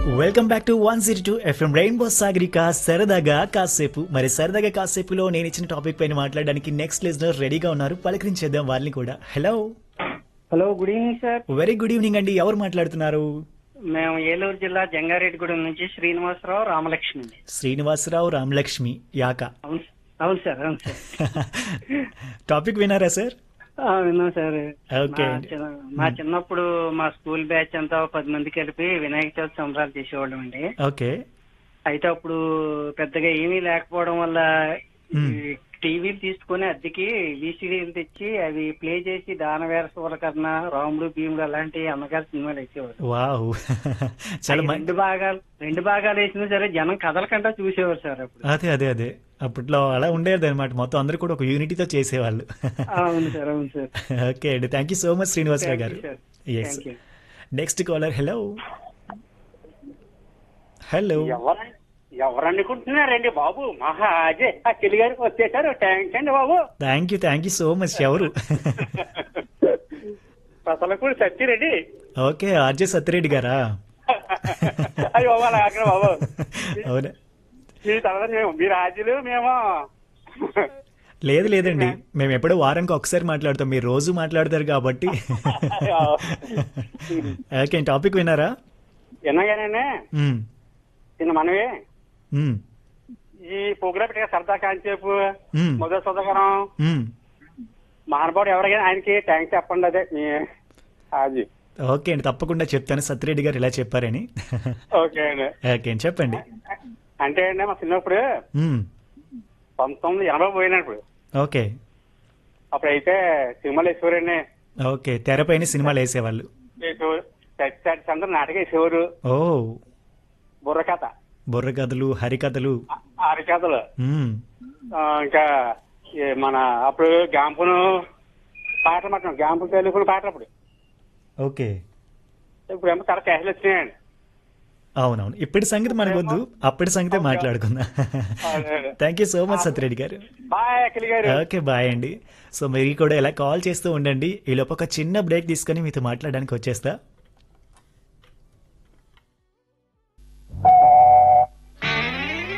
Welcome back to one zero two FM rainbow Sagarika సరదాగా కాసేపు మరి సరదాగా కాసేపులో నేను ఇచ్చిన టాపిక్ పైన మాట్లాడడానికి నెక్స్ట్ లిజనర్ రెడీగా ఉన్నారు పలకరించేద్దాం వాళ్ళని కూడా hello hello good evening sir very good evening అండి ఎవరు మాట్లాడుతున్నారు మేము ఏలూరు జిల్లా జంగారెడ్డిగూడెం నుంచి శ్రీనివాసరావు రామలక్ష్మి అండి. శ్రీనివాసరావు రామలక్ష్మి యాక అవును అవును సార్ అవును సార్ టాపిక్ వినారా సార్ ఆ, విన్నాం సార్ ఓకే మా అండి. చిన్న- మా చిన్నప్పుడు మా స్కూల్ బ్యాచ్ అంతా ఒక పది మంది కలిపి వినాయక చవితి సంబరాలు చేసేవాళ్ళం అండి ఓకే అయితే అప్పుడు పెద్దగా ఏమీ లేకపోవడం వల్ల మ్మ్. ఈ టీవీలు తీసుకొని అద్దెకి వీసీడీలు తెచ్చి అవి ప్లే చేసి దానవేర సూరకర్ణ రాముడు భీముడు అలాంటి అన్నగారి సినిమాలు వేసేవారు వావ్ చాలా అవి మం- రెండు భాగాలు రెండు భాగాలు వేసినా సరే జనం కథలకంటా చూసేవారు సార్ అప్పుడు అదే అదే అదే అప్పట్లో అలా ఉండేది అనమాట మొత్తం అందరూ కూడా ఒక యూనిటీతో చేసేవాళ్ళు అవును సార్ అవును సార్ ఓకే అండి thank you so much Srinivasarao గారు Thank you, sir. Yes Thank you. Next caller hello hello ఎవరు ఎవరనుకుంటున్నారండి బాబు మహా అదే ఆ చెల్లి గారికి వచ్చేసారు థ్యాంక్స్ అండి బాబు thank you thank you so much ఎవరు అసలు కూడా సత్యరెడ్డి ఓకే ఆర్జే సత్యరెడ్డి గారా అయ్యి బాబు అలా అక్కడ బాబు అవునా మీ తర్వాత మేము మీరు రాజులు మేము లేదు లేదండి మేము ఎప్పుడో వారానికి ఒకసారి మాట్లాడతాం మీరు రోజు మాట్లాడతారు కాబట్టి ఓకే టాపిక్ విన్నారా విన్నాగానే మ్మ్. చిన్న మనవి మ్మ్. ఈ ప్రోగ్రామ్ పెట్టారు సరదా కాంచేపు మ్మ్. మొదటి సుధాకరం మ్మ్. మహానుభావుడు ఎవరికైనా ఆయనకి థ్యాంక్స్ చెప్పండి అదే మీ అది ఓకే అండి తప్పకుండా చెప్తాను సత్యరెడ్డి గారు ఇలా చెప్పారని ఓకే అండి ఓకే అండి చెప్పండి అంటే అండి మా చిన్నప్పుడు మ్మ్. పంతొమ్మిది ఎనభై పోయినప్పుడు ఓకే అప్పుడైతే సినిమాలు వేసేవారండి ఓకే తెరపైన సినిమాలు వేసేవాళ్ళు వేసేవారు చచ్చాటి అందరూ నాటకం వేసేవారు ఓ బుర్రకథ బుర్రకథలు హరికథలు ఆరికథలు మ్మ్. ఆ, ఇంకా ఈ మన అప్పుడు గాంపును పాటలు మాట్లాడు గాంపు తెలుగుని పాటలు అప్పుడు ఓకే ఇప్పుడు ఏమో చాలా క్యాష్ వచ్చినాయండి అవునవును ఇప్పటి సంగతి మనకొద్దు అప్పటి సంగతే మాట్లాడుకుందాం thank you so much Satyareddy గారు బాయ్ అఖిల్ గారు ఓకే బాయ్ అండి సో మీరు కూడా ఇలా కాల్ చేస్తూ ఉండండి ఈ లోపు ఒక చిన్న బ్రేక్ తీసుకొని మీతో మాట్లాడడానికి వచ్చేస్తా